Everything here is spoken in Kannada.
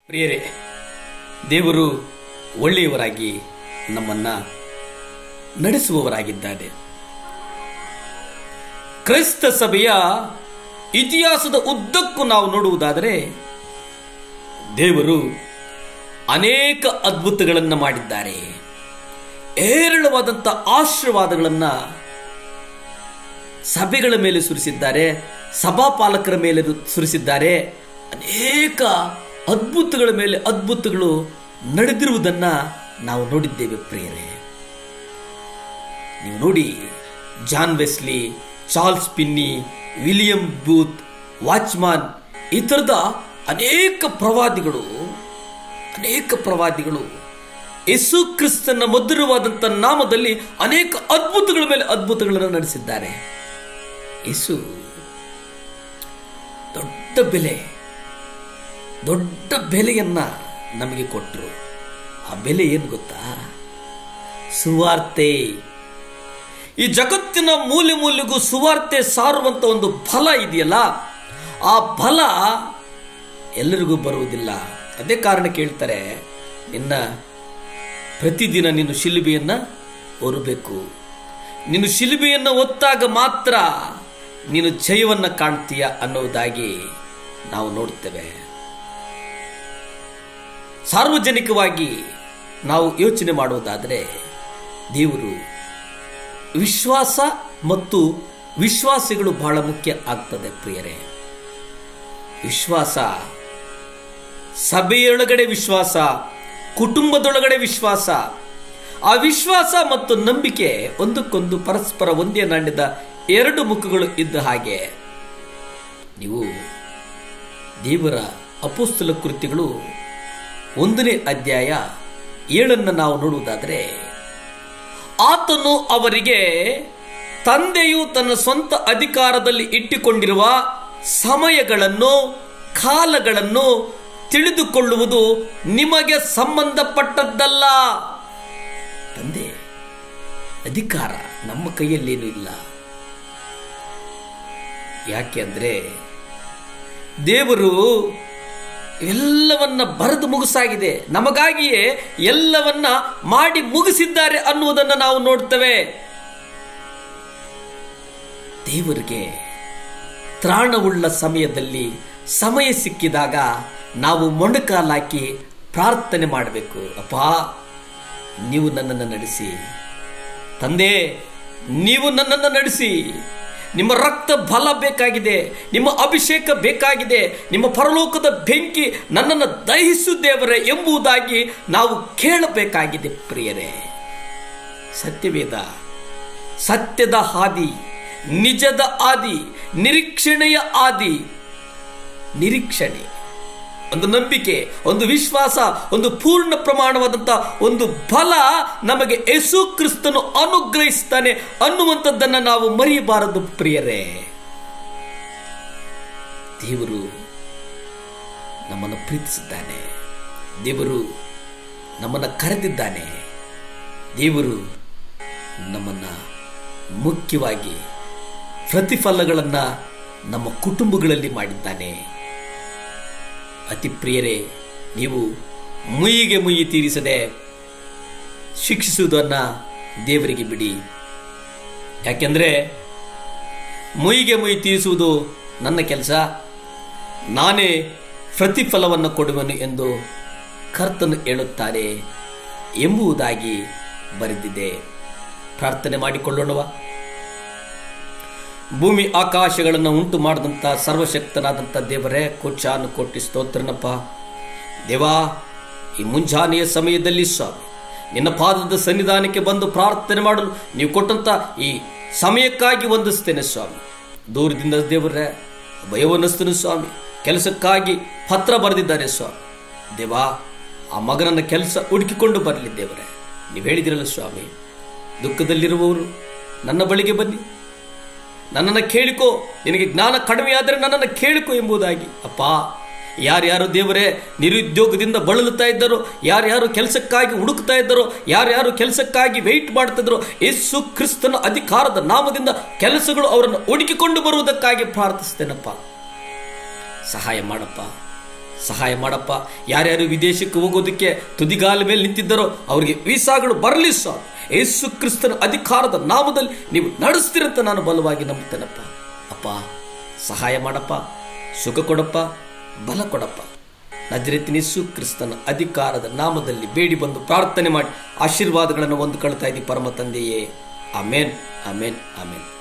ಪ್ರಿಯರೇ ದೇವರು ಒಳ್ಳೆಯವರಾಗಿ ನಮ್ಮನ್ನ ನಡೆಸುವವರಾಗಿದ್ದಾರೆ ಕ್ರೈಸ್ತ ಸಭೆಯ ಇತಿಹಾಸದ ಉದ್ದಕ್ಕೂ ನಾವು ನೋಡುವುದಾದರೆ ದೇವರು ಅನೇಕ ಅದ್ಭುತಗಳನ್ನು ಮಾಡಿದ್ದಾರೆ ಹೇರಳವಾದಂಥ ಆಶೀರ್ವಾದಗಳನ್ನು ಸಭೆಗಳ ಮೇಲೆ ಸುರಿಸಿದ್ದಾರೆ ಸಭಾಪಾಲಕರ ಮೇಲೆ ಸುರಿಸಿದ್ದಾರೆ ಅನೇಕ ಅದ್ಭುತಗಳ ಮೇಲೆ ಅದ್ಭುತಗಳು ನಡೆದಿರುವುದನ್ನ ನಾವು ನೋಡಿದ್ದೇವೆ ಪ್ರಿಯರೇ ನೀವು ನೋಡಿ John Wesley Charles Finney William Booth watchman ಈ ಥರದ ಅನೇಕ ಪ್ರವಾದಿಗಳು ಅನೇಕ ಪ್ರವಾದಿಗಳು ಯೇಸು ಕ್ರಿಸ್ತನ ಮಧುರವಾದಂಥ ನಾಮದಲ್ಲಿ ಅನೇಕ ಅದ್ಭುತಗಳ ಮೇಲೆ ಅದ್ಭುತಗಳನ್ನು ನಡೆಸಿದ್ದಾರೆ ಯೇಸು ದೊಡ್ಡ ಬೆಲೆ ದೊಡ್ಡ ಬೆಲೆಯನ್ನ ನಮಗೆ ಕೊಟ್ಟರು ಆ ಬೆಲೆ ಏನು ಗೊತ್ತಾ ಸುವಾರ್ತೆ ಈ ಜಗತ್ತಿನ ಮೂಲೆ ಮೂಲೆಗೂ ಸುವಾರ್ತೆ ಸಾರುವಂತ ಒಂದು ಫಲ ಇದೆಯಲ್ಲ ಆ ಫಲ ಎಲ್ಲರಿಗೂ ಬರುವುದಿಲ್ಲ ಅದೇ ಕಾರಣ ಕೇಳ್ತಾರೆ ನಿನ್ನ ಪ್ರತಿದಿನ ನೀನು ಶಿಲುಬೆಯನ್ನ ಹೊರಬೇಕು ನೀನು ಶಿಲುಬೆಯನ್ನು ಒತ್ತಾಗ ಮಾತ್ರ ನೀನು ಜಯವನ್ನ ಕಾಣ್ತೀಯ ಅನ್ನೋದಾಗಿ ನಾವು ನೋಡ್ತೇವೆ ಸಾರ್ವಜನಿಕವಾಗಿ ನಾವು ಯೋಚನೆ ಮಾಡುವುದಾದರೆ ದೇವರು ವಿಶ್ವಾಸ ಮತ್ತು ವಿಶ್ವಾಸಿಗಳು ಬಹಳ ಮುಖ್ಯ ಆಗ್ತದೆ ಪ್ರಿಯರೇ ವಿಶ್ವಾಸ ಸಭೆಯೊಳಗಡೆ ವಿಶ್ವಾಸ ಕುಟುಂಬದೊಳಗಡೆ ವಿಶ್ವಾಸ ಆ ವಿಶ್ವಾಸ ಮತ್ತು ನಂಬಿಕೆ ಒಂದಕ್ಕೊಂದು ಪರಸ್ಪರ ಒಂದೇ ನಾಣ್ಯದ ಎರಡು ಮುಖಗಳು ಇದ್ದ ಹಾಗೆ ನೀವು ದೇವರ ಅಪೋಸ್ತಲ ಕೃತಿಗಳು ಒಂದನೇ ಅಧ್ಯಾಯ ಏಳನ್ನು ನಾವು ನೋಡುವುದಾದರೆ ಆತನು ಅವರಿಗೆ ತಂದೆಯು ತನ್ನ ಸ್ವಂತ ಅಧಿಕಾರದಲ್ಲಿ ಇಟ್ಟುಕೊಂಡಿರುವ ಸಮಯಗಳನ್ನು ಕಾಲಗಳನ್ನು ತಿಳಿದುಕೊಳ್ಳುವುದು ನಿಮಗೆ ಸಂಬಂಧಪಟ್ಟದ್ದಲ್ಲ ತಂದೆ ಅಧಿಕಾರ ನಮ್ಮ ಕೈಯಲ್ಲೇನು ಇಲ್ಲ ಯಾಕೆ ಅಂದ್ರೆ ದೇವರು ಎಲ್ಲವನ್ನ ಬರೆದು ಮುಗಿಸಾಗಿದೆ ನಮಗಾಗಿಯೇ ಎಲ್ಲವನ್ನ ಮಾಡಿ ಮುಗಿಸಿದ್ದಾರೆ ಅನ್ನುವುದನ್ನು ನಾವು ನೋಡ್ತೇವೆ ದೇವರಿಗೆ ತ್ರಾಣವುಳ್ಳ ಸಮಯದಲ್ಲಿ ಸಮಯ ಸಿಕ್ಕಿದಾಗ ನಾವು ಮೊಣಕಾಲಾಕಿ ಪ್ರಾರ್ಥನೆ ಮಾಡಬೇಕು ಅಪ್ಪ ನೀವು ನನ್ನನ್ನು ನಡೆಸಿ ತಂದೆ ನೀವು ನನ್ನನ್ನು ನಡೆಸಿ ನಿಮ್ಮ ರಕ್ತ ಬಲ ಬೇಕಾಗಿದೆ ನಿಮ್ಮ ಅಭಿಷೇಕ ಬೇಕಾಗಿದೆ ನಿಮ್ಮ ಪರಲೋಕದ ಬೆಂಕಿ ನನ್ನನ್ನು ದಹಿಸು ದೇವರೇ ಎಂಬುದಾಗಿ ನಾವು ಕೇಳಬೇಕಾಗಿದೆ ಪ್ರಿಯರೇ ಸತ್ಯವೇದ ಸತ್ಯದ ಹಾದಿ ನಿಜದ ಆದಿ ನಿರೀಕ್ಷಣೆಯ ಆದಿ ನಿರೀಕ್ಷಣೆ ಒಂದು ನಂಬಿಕೆ ಒಂದು ವಿಶ್ವಾಸ ಒಂದು ಪೂರ್ಣ ಪ್ರಮಾಣವಾದಂಥ ಒಂದು ಬಲ ನಮಗೆ ಯೇಸು ಕ್ರಿಸ್ತನು ಅನುಗ್ರಹಿಸ್ತಾನೆ ಅನ್ನುವಂಥದ್ದನ್ನು ನಾವು ಮರೆಯಬಾರದು ಪ್ರಿಯರೇ ದೇವರು ನಮ್ಮನ್ನು ಪ್ರೀತಿಸಿದ್ದಾನೆ ದೇವರು ನಮ್ಮನ್ನು ಕರೆದಿದ್ದಾನೆ ದೇವರು ನಮ್ಮನ್ನು ಮುಖ್ಯವಾಗಿ ಪ್ರತಿಫಲಗಳನ್ನು ನಮ್ಮ ಕುಟುಂಬಗಳಲ್ಲಿ ಮಾಡಿದ್ದಾನೆ ಅತಿ ಪ್ರಿಯರೇ ನೀವು ಮುಯಿಗೆ ಮುಯಿ ತೀರಿಸದೆ ಶಿಕ್ಷಿಸುವುದನ್ನು ದೇವರಿಗೆ ಬಿಡಿ ಯಾಕೆಂದರೆ ಮುಯಿಗೆ ಮುಯಿ ತೀರಿಸುವುದು ನನ್ನ ಕೆಲಸ ನಾನೇ ಪ್ರತಿಫಲವನ್ನು ಕೊಡುವನು ಎಂದು ಕರ್ತನು ಹೇಳುತ್ತಾರೆ ಎಂಬುದಾಗಿ ಬರೆದಿದೆ ಪ್ರಾರ್ಥನೆ ಮಾಡಿಕೊಳ್ಳೋಣವಾ ಭೂಮಿ ಆಕಾಶಗಳನ್ನು ಉಂಟು ಮಾಡಿದಂಥ ಸರ್ವಶಕ್ತನಾದಂಥ ದೇವರೇ ಕೋಚಾನು ಕೋಟಿ ಸ್ತೋತ್ರನಪ್ಪ ದೇವಾ ಈ ಮುಂಜಾನೆಯ ಸಮಯದಲ್ಲಿ ಸ್ವಾಮಿ ನಿನ್ನ ಪಾದದ ಸನ್ನಿಧಾನಕ್ಕೆ ಬಂದು ಪ್ರಾರ್ಥನೆ ಮಾಡಲು ನೀವು ಕೊಟ್ಟಂತ ಈ ಸಮಯಕ್ಕಾಗಿ ವಂದಿಸ್ತೇನೆ ಸ್ವಾಮಿ ದೂರದಿಂದ ದೇವರೇ ಭಯವನ್ನಸ್ತನು ಸ್ವಾಮಿ ಕೆಲಸಕ್ಕಾಗಿ ಪತ್ರ ಬರೆದಿದ್ದಾರೆ ಸ್ವಾಮಿ ದೇವಾ ಆ ಮಗನನ್ನ ಕೆಲಸ ಹುಡುಕಿಕೊಂಡು ಬರಲಿ ದೇವರೇ ನೀವು ಹೇಳಿದಿರಲ್ಲ ಸ್ವಾಮಿ ದುಃಖದಲ್ಲಿರುವವರು ನನ್ನ ಬಳಿಗೆ ಬನ್ನಿ ನನ್ನನ್ನು ಕೇಳಿಕೋ ನಿನಗೆ ಜ್ಞಾನ ಕಡಿಮೆಯಾದರೆ ನನ್ನನ್ನು ಕೇಳಿಕೋ ಎಂಬುದಾಗಿ ಅಪ್ಪ ಯಾರ್ಯಾರು ದೇವರೇ ನಿರುದ್ಯೋಗದಿಂದ ಬಳಲುತ್ತಾ ಇದ್ದರೋ ಯಾರ್ಯಾರು ಕೆಲಸಕ್ಕಾಗಿ ಹುಡುಕ್ತಾ ಇದ್ದರೋ ಯಾರ್ಯಾರು ಕೆಲಸಕ್ಕಾಗಿ ವೆಯ್ಟ್ ಮಾಡ್ತಿದ್ರು ಯೇಸು ಕ್ರಿಸ್ತನ ಅಧಿಕಾರದ ನಾಮದಿಂದ ಕೆಲಸಗಳು ಅವರನ್ನು ಹುಡುಕಿಕೊಂಡು ಬರುವುದಕ್ಕಾಗಿ ಪ್ರಾರ್ಥಿಸ್ತೇನಪ್ಪ ಸಹಾಯ ಮಾಡಪ್ಪ ಸಹಾಯ ಮಾಡಪ್ಪ ಯಾರ್ಯಾರು ವಿದೇಶಕ್ಕೆ ಹೋಗೋದಕ್ಕೆ ತುದಿಗಾಲ ಮೇಲೆ ನಿಂತಿದ್ದರೋ ಅವರಿಗೆ ವೀಸಾಗಳು ಬರಲಿ ಸ್ವಾಮಿ ಯೇಸು ಕ್ರಿಸ್ತನ ಅಧಿಕಾರದ ನಾಮದಲ್ಲಿ ನೀವು ನಡೆಸ್ತಿರಂತ ನಾನು ಬಲವಾಗಿ ನಂಬುತ್ತೇನಪ್ಪ ಅಪ್ಪ ಸಹಾಯ ಮಾಡಪ್ಪ ಸುಖ ಕೊಡಪ್ಪ ಬಲ ಕೊಡಪ್ಪ ನಜರೆತಿನಿಸು ಕ್ರಿಸ್ತನ ಅಧಿಕಾರದ ನಾಮದಲ್ಲಿ ಬೇಡಿ ಬಂದು ಪ್ರಾರ್ಥನೆ ಮಾಡಿ ಆಶೀರ್ವಾದಗಳನ್ನು ಹೊಂದ್ಕೊಳ್ತಾ ಇದ್ದೀವಿ ಪರಮ ತಂದೆಯೇ ಅಮೇನ್ ಅಮೇನ್ ಅಮೇನ್